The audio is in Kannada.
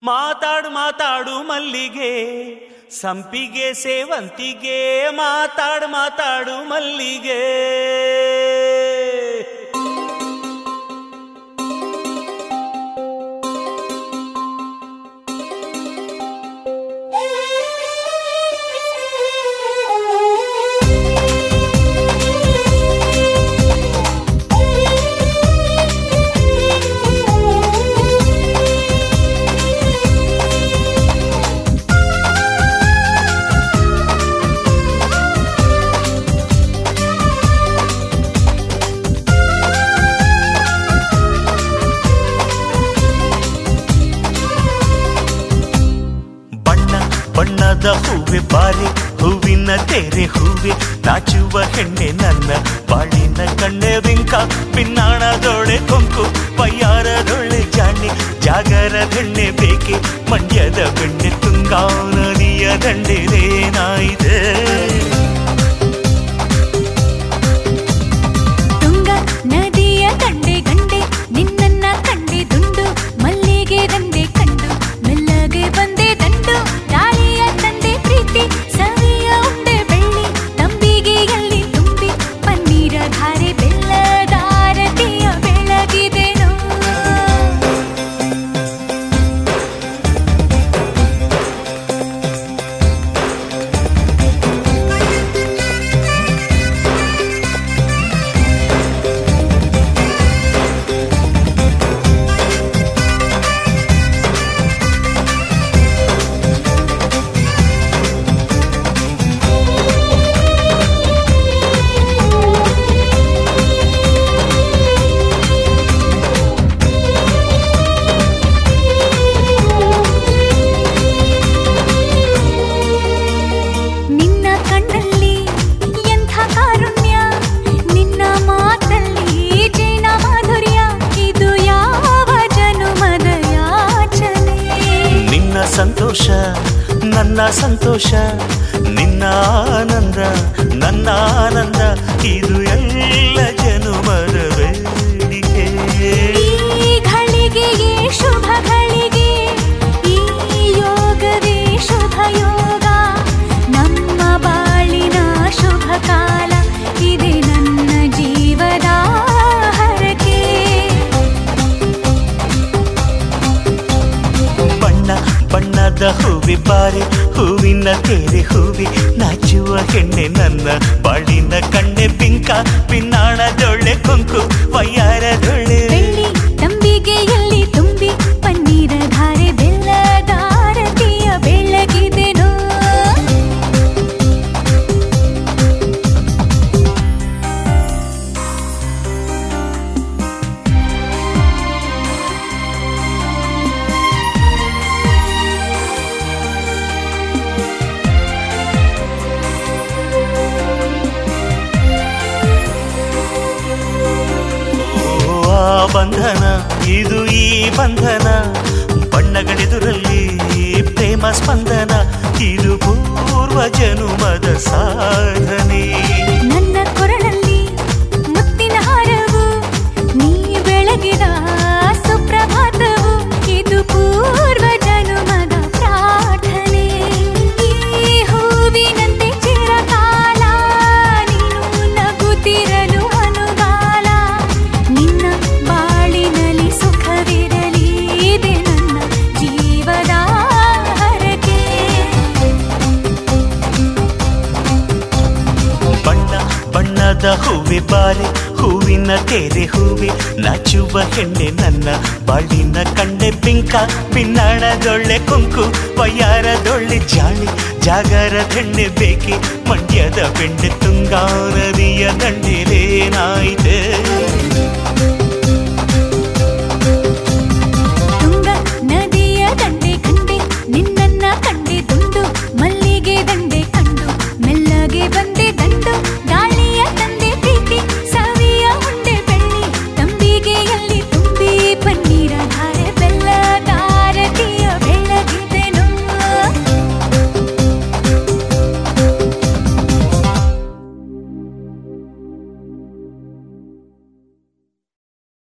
ಮಾತಾಡು ಮಾತಾಡು ಮಲ್ಲಿಗೆ ಸಂಪಿಗೆ ಸೇವಂತಿಗೆ ಮಾತಾಡು ಮಾತಾಡು ಮಲ್ಲಿಗೆ ಬಣ್ಣ ಬಣ್ಣದ ಹೂವೆ ಬಾರಿ ಹೂವಿನ ತೆರೆ ಹೂವೆ ನಾಚುವ ಹೆಣ್ಣೆ ನನ್ನ ಬಾಳಿನ ಕಣ್ಣೆ ಬಿಂಕ ಪಿನ್ನಾಣದೊಳೆ ಕೊಂಕು ಪಯ್ಯಾರದೊಳೆ ಜಾಣೆ ಜಾಗರದೆಣ್ಣೆ ಬೇಕೆ ಮಂಡ್ಯದ ಬೆಣ್ಣೆ ತುಂಗಾ ನದಿಯ ದಂಡೆಲೇನಾಯಿದೆ ತುಂಗ ನದಿಯ ಕಂಡೆ ಗಂಡೆ ನಿನ್ನನ್ನ ಕಂಡೆ ದುಂಡು ಮಲ್ಲಿಗೆ ದಂಡೆ ಕಂಡು ಮೆಲ್ಲಗೆ ಬಂದೆ ದಂಡು ತಾಳಿಯ ತಂದೆ ಪ್ರೀತಿ ಸವಿಯ ಉಂಡೆ ಬೆಳ್ಳಿ ತಂಬಿಗೆಯಲ್ಲಿ ತುಂಬಿ ಪನ್ನೀರ ಧಾರೆ ಬೆಲ್ಲದಾರತಿಯ ಬೆಳಗಿದೆನೋ ನಿನ್ನ ಕಣ್ಣಲ್ಲಿ ಎಂಥ ಕಾರುಣ್ಯ ನಿನ್ನ ಮಾತಲ್ಲಿ ಜೈನ ಮಾಧುರ್ಯ ಇದು ಯಾವ ಜನುಮದ ಯಾಚನೆ ನಿನ್ನ ಸಂತೋಷ ನನ್ನ ಸಂತೋಷ ನಿನ್ನ ಆನಂದ ನನ್ನ ಆನಂದ ಇದು ಎಲ್ಲ ಜನುಮದ ಬೇಡಿಕೆ ಈ ಘಳಿಗೆಯೇ ಶುಭ ಘಳಿಗೆ ಈ ಯೋಗವೇ ಶುಭ ಯೋಗ ನಮ್ಮ ಬಾಳಿನ ಶುಭ ಕಾಲ ಇದೆ ನನ್ನ ಜೀವದ ಹರಕೆ ಬಣ್ಣ ಬಣ್ಣದ ಹೂವಿ ಬಾರಿ ಹೂವಿನ ತೆರೆ ಹೂವಿ ನಾಚುವ ಹೆಣ್ಣೆ ನನ್ನ ಬಾಳಿನ ಕಣ್ಣೆ ಬಿಂಕ ಪಿನ್ನಾಣದೊಳ್ಳೆ ಕೊಂಕು ವಯ್ಯಾರದೊಳ್ಳೆ ಬೆಳ್ಳಿ ತಂಬಿಗೆಯಲ್ಲಿ ತುಂಬಿ ಪನ್ನೀರ ಧಾರೆ ಬೆಲ್ಲದಾರತಿಯ ಬೆಳಗಿದೆನೋ ಓ, ಆ ಬಂಧನ ಇದು ಈ ಬಂಧನ ಬಣ್ಣಗಳೆದುರಲ್ಲಿ ಪ್ರೇಮ ಸ್ಪಂದನ ಇದು ಪೂರ್ವ ಜನುಮದ ಸಾಧನೆ ನನ್ನ ಕೊರಳಲ್ಲಿ ಮುತ್ತಿನ ಹಾರವು ನೀ ಬೆಳಗಿದ ಸುಪ್ರಭಾತವು ಇದು ಪೂರ್ವ ಜನುಮದ ಪ್ರಾರ್ಥನೆ ಈ ಹೂವಿನಂತೆ ಚಿರಕಾಲ ನೀನು ನಗುತ್ತಿರಲು ಅನುಗಾಲ ನಿನ್ನ ಬಾಳಿನಲ್ಲಿ ಸುಖವಿರಲಿ ಇದೆ ನನ್ನ ಜೀವದ ಹರಕೆ ಬಣ್ಣ ಬಣ್ಣದ ಹೂವೆ ಬಾರಿ ಹೂವಿನ ತೆರೆ ಹೂವೆ ನಾಚುವ ಹೆಣ್ಣೆ ನನ್ನ ಬಾಳಿನ ಕಣ್ಣೆ ಪಿಂಕ ಪಿನ್ನಾಣದೊಳ್ಳೆ ಕೊಂಕು ವಯ್ಯಾರದೊಳ್ಳೆ ಜಾಳಿ ಜಾಗರದೆಣ್ಣೆ ಬೇಕೆ ಮಂಡ್ಯದ ಬೆಣ್ಣೆ ತುಂಗಾ ನದಿಯ ದಂಡೆಲೇನಾಯಿತೆ